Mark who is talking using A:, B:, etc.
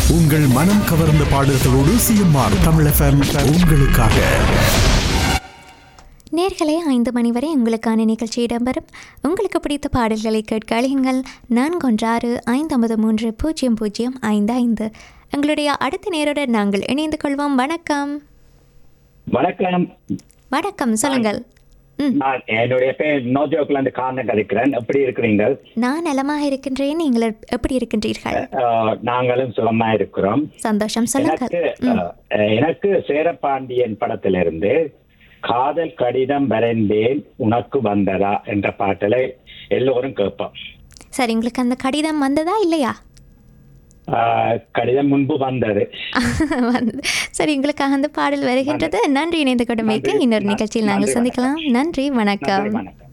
A: உங்கள் மனம் கவர்ந்த பாடல்களோடு சிஎம்ஆர் தமிழ் எஃப்எம் உங்களுக்காக
B: நேர்களே ஐந்து மணி வரை உங்களுக்கான நிகழ்ச்சி இடம்பெறும் உங்களுக்கு பிடித்த பாடல்களை கேட்க அழையுங்கள் நான்கு ஒன்று ஆறு ஐந்து ஐம்பது மூன்று பூஜ்ஜியம் பூஜ்ஜியம் ஐந்து ஐந்து எங்களுடைய அடுத்த நேருடன் நாங்கள் இணைந்து கொள்வோம் வணக்கம்
C: வணக்கம்
B: வணக்கம் சொல்லுங்கள் ம்
C: நான் என்னுடைய பேர் நோஜோக்ல இருந்து காரணம் கதைக்கிறேன் எப்படி இருக்கிறீங்க
B: நான் நலமாக இருக்கின்றேன் நீங்கள் எப்- எப்படி இருக்கின்றீர்கள்
C: அஹ், நாங்களும் சுகமா இருக்கிறோம்
B: சந்தோஷம் சொல்லுங்கள்
C: எனக்கு அஹ், எனக்கு சேரபாண்டியன் படத்திலிருந்து காதல் கடிதம் வரைந்தேன் உனக்கு வந்ததா என்ற பாட்டலை எல்லோரும் கேட்போம்
B: சரி உங்களுக்கு அந்த கடிதம் வந்ததா இல்லையா
C: அஹ், கடிதம் முன்பு வந்தது
B: வந்து சரி உங்களுக்காக அந்த பாடல் வருகின்றது நன்றி இணைந்து கொண்டமைக்கு
C: நன்றி.
B: இன்னொரு நிகழ்ச்சியில் நாங்கள்
C: நன்றி,
B: சந்திக்கலாம் நன்றி வணக்கம்
C: நன்றி வணக்கம்